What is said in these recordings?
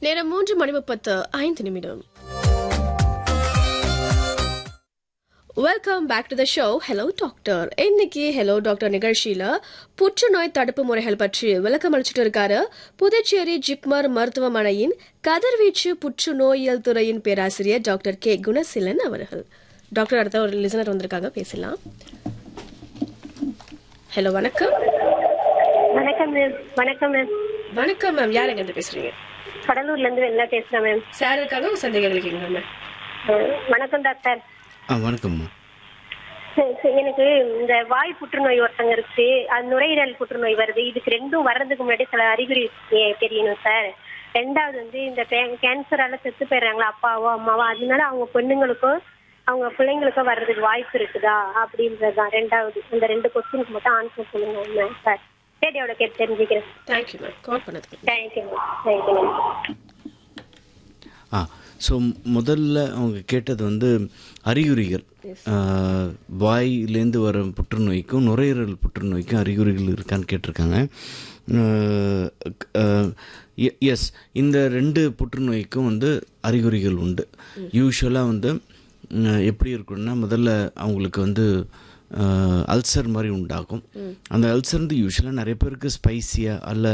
நேரம் மூன்று மணி முப்பத்து ஐந்து நிமிடம் welcome back to the show hello doctor இன்னைக்கு ஹலோ டாக்டர் நிகழ்ச்சியில புற்றுநோய் தடுப்பு முறைகள் பற்றி விளக்கம் அளிச்சுட்டு இருக்காரு புதுச்சேரி ஜிப்மர் மருத்துவமனையின் கதிர்வீச்சு புற்றுநோயியல் துறையின் பேராசிரியர் டாக்டர் கே குணசீலன் அவர்கள் டாக்டர் அடுத்த ஒரு லிசனர் வந்திருக்காங்க பேசலாம் ஹலோ வணக்கம் வணக்கம் மேம் வணக்கம் மேம் வணக்கம் மேம் யார் எங்க பேசுறீங்க கடலூர்ல இருந்து வெளில பேசுறேன் மேம் சார் இருக்காங்க உங்க சந்தேகங்கள் கேட்குங்க மேம் அஹ் வணக்கம் டாக்டர் ஆ வணக்கம்மா சரி, சரி, எனக்கு இந்த வாய் புற்றுநோய் ஒருத்தங்க இருக்கு அது நுரையீரல் புற்றுநோய் வருது இதுக்கு ரெண்டும் வர்றதுக்கு முன்னாடி சில அறிகுறி தெ- தெரியணும் சார் ரெண்டாவது வந்து இந்த பே- கேன்சரால செத்து போயிடுறாங்களா அப்பாவோ அம்மாவோ அதனால அவங்க பொண்ணுங்களுக்கோ அவங்க பிள்ளைங்களுக்கோ வர்றதுக்கு வாய்ப்பு இருக்குதா அப்படின்றதுதான் ரெண்டாவது இந்த ரெண்டு கொஸ்டினுக்கு மட்டும் ஆன்சர் சொல்லுங்க சார் ரேடியோட கேட்டு தெரிஞ்சுக்கிறேன் தேங்க்யூ மேம் கால் பண்ணதுக்கு thank you ma'am thank you ma'am ah so முதல்ல அவங்க கேட்டது வந்து அறிகுறிகள் ஆ, வாயிலேருந்து வர புற்றுநோய்க்கும் நுரையீரல் புற்றுநோய்க்கும் அறிகுறிகள் இருக்கான்னு கேட்டிருக்காங்க எஸ் இந்த ரெண்டு புற்றுநோய்க்கும் வந்து அறிகுறிகள் உண்டு யூஸ்வலாக வந்து ம், எப்படி இருக்குன்னா முதல்ல அவங்களுக்கு வந்து அல்சர் மாதிரி உண்டாகும் அந்த அல்சர் வந்து யூஸ்வலாக நிறைய பேருக்கு ஸ்பைசியாக அல்ல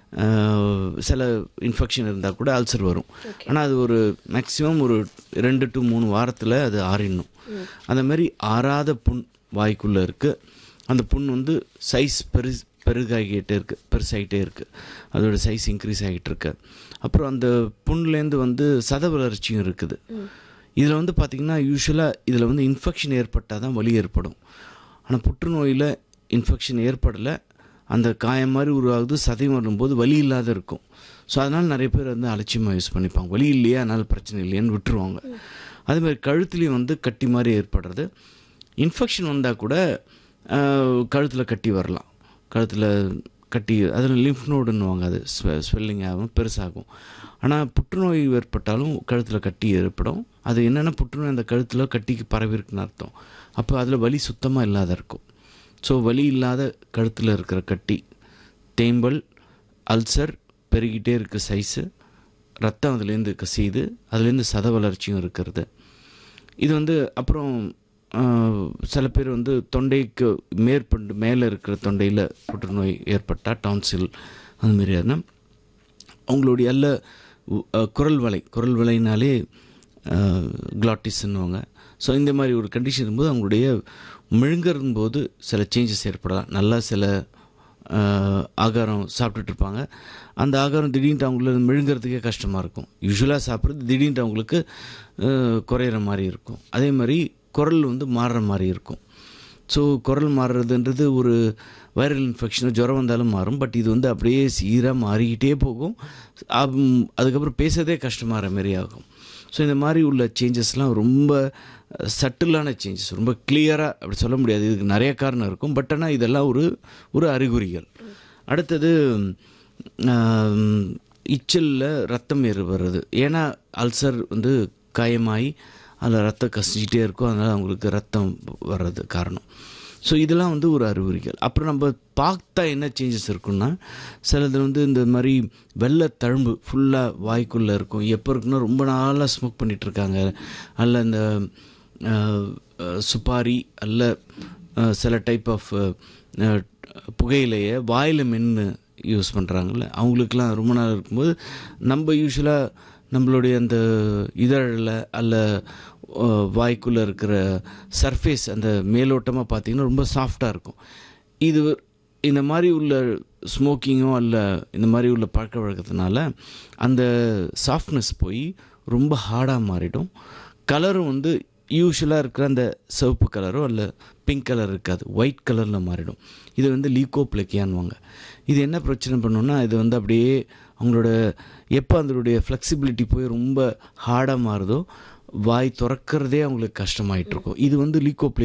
அஹ், சில இன்ஃபெக்ஷன் இருந்தால் கூட அல்சர் வரும் ஆனால் அது ஒரு மேக்ஸிமம் ஒரு ரெண்டு டு மூணு வாரத்தில் அது ஆறிடணும் அந்த மாதிரி ஆறாத புண் வாய்க்குள்ளே இருக்குது அந்த புண் வந்து சைஸ் பெரு பெருகாகிட்டே இருக்குது பெருசாகிட்டே இருக்குது அதோட சைஸ் இன்க்ரீஸ் ஆகிட்டு இருக்கு அப்புறம் அந்த புண்லேருந்து வந்து சத வளர்ச்சியும் இருக்குது இதில் வந்து பார்த்திங்கன்னா யூஸ்வலாக இதில் வந்து இன்ஃபெக்ஷன் ஏற்பட்டால் தான் வலி ஏற்படும் ஆனால் புற்றுநோயில் இன்ஃபெக்ஷன் ஏற்படலை அந்த காயம் மாதிரி உருவாகுது சதை வரும்போது வலி இல்லாத இருக்கும் ஸோ அதனால் நிறைய பேர் வந்து அலட்சியமாக யூஸ் பண்ணிப்பாங்க வலி இல்லையா அதனால் பிரச்சனை இல்லையான்னு விட்டுருவாங்க அதே மாதிரி கழுத்துலேயும் வந்து கட்டி மாதிரி ஏற்படுறது இன்ஃபெக்ஷன் வந்தால் கூட கழுத்தில் கட்டி வரலாம் கழுத்தில் கட்டி அதில் லிம்ஃப் நோடுன்னுவாங்க அது ஸ்வெல்லிங் ஆகும் பெருசாகும் ஆனால் புற்றுநோய் ஏற்பட்டாலும் கழுத்தில் கட்டி ஏற்படும் அது என்னென்னா புற்றுநோய் அந்த கழுத்தில் கட்டிக்கு பரவிருக்குன்னு அர்த்தம் அப்போ அதில் வலி சுத்தமாக இல்லாத இருக்கும் ஸோ வலி இல்லாத கழுத்தில் இருக்கிற கட்டி தேம்பல் அல்சர் பெருகிட்டே இருக்க சைஸு ரத்தம் அதுலேருந்து கசியுது அதுலேருந்து சத வளர்ச்சியும் இருக்கிறது இது வந்து அப்புறம் ஆஹ், சில பேர் வந்து தொண்டைக்கு மேற்பண்டு மேலே இருக்கிற தொண்டையில் புற்றுநோய் ஏற்பட்டால் டான்சில் அந்த மாதிரியான அவங்களுடைய அல்ல உ- அஹ், குரல் வலை குரல் வலைனாலே கிளாட்டிஸ்ன்னுவாங்க ஸோ இந்த மாதிரி ஒரு கண்டிஷன் இருக்கும்போது அவங்களுடைய மெழுங்கறும் போது சில சேஞ்சஸ் ஏற்படலாம் நல்லா சில ஆஹ், ஆகாரம் சாப்பிட்டுட்டு இருப்பாங்க அந்த ஆகாரம் திடீர்னு அவங்கள மெழுங்கிறதுக்கே கஷ்டமாக இருக்கும் யூஸ்வலாக சாப்பிட்றது திடீர்னு அவங்களுக்கு ஆஹ், குறையிற மாதிரி இருக்கும் அதே மாதிரி குரல் வந்து மாறுற மாதிரி இருக்கும் ஸோ குரல் மாறுறதுன்றது ஒரு வைரல் இன்ஃபெக்ஷன் ஜுரம் வந்தாலும் மாறும் பட் இது வந்து அப்படியே சீராக மாறிக்கிட்டே போகும் அம், அதுக்கப்புறம் பேசுறதே கஷ்டமாகிற மாதிரி ஆகும் ஸோ இந்த மாதிரி உள்ள சேஞ்சஸ்லாம் ரொம்ப சட்டிலான சேஞ்சஸ் ரொம்ப கிளியராக அப்படி சொல்ல முடியாது இதுக்கு நிறைய காரணம் இருக்கும் பட் ஆனால் இதெல்லாம் ஒரு ஒரு அறிகுறிகள் அடுத்தது ஆம், இச்சலில் ரத்தம் ஏறு வர்றது ஏன்னா அல்சர் வந்து காயமாகி அதில் ரத்தம் கசிஞ்சிட்டே இருக்கும் அதனால் அவங்களுக்கு ரத்தம் வர்றது காரணம் ஸோ இதெல்லாம் வந்து ஒரு அறிகுறிகள் அப்புறம் நம்ம பார்த்தா என்ன சேஞ்சஸ் இருக்குன்னா சிலது வந்து இந்த மாதிரி வெள்ளை தழும்பு ஃபுல்லாக வாய்க்குள்ளே இருக்கும் எப்போ இருக்குன்னா ரொம்ப நாளாக ஸ்மோக் பண்ணிட்டு இருக்காங்க அல்ல இந்த அஹ், அஹ், சுப்பாரி அல்ல அஹ், சில டைப் ஆஃப் புகையிலையை வாயில் மென்று யூஸ் பண்ணுறாங்கல்ல அவங்களுக்குலாம் ரொம்ப நாள் இருக்கும்போது நம்ம யூஸ்வலாக நம்மளுடைய அந்த இதழில் அல்ல வாய்க்குள்ளே இருக்கிற சர்ஃபேஸ் அந்த மேலோட்டமாக பார்த்தீங்கன்னா ரொம்ப சாஃப்டாக இருக்கும் இது இந்த மாதிரி உள்ள ஸ்மோக்கிங்கோ அல்ல இந்த மாதிரி உள்ள பழக்க வழக்கத்தினால அந்த சாஃப்ட்னஸ் போய் ரொம்ப ஹார்டாக மாறிடும் கலரும் வந்து யூஸ்வலாக இருக்கிற அந்த சிவப்பு கலரோ அல்ல பிங்க் கலர் இருக்காது ஒயிட் கலரில் மாறிடும் இது வந்து லீகோப்ளக்கியான்வாங்க இது என்ன பிரச்சனை பண்ணுன்னா இது வந்து அப்படியே அவங்களோட எப்போ அதனுடைய ஃப்ளெக்சிபிலிட்டி போய் ரொம்ப ஹார்டாக மாறுதோ வாய் திறக்கிறதே அவங்களுக்கு கஷ்டமாயிட்டு இருக்கும் இது வந்து லீகோப்ளே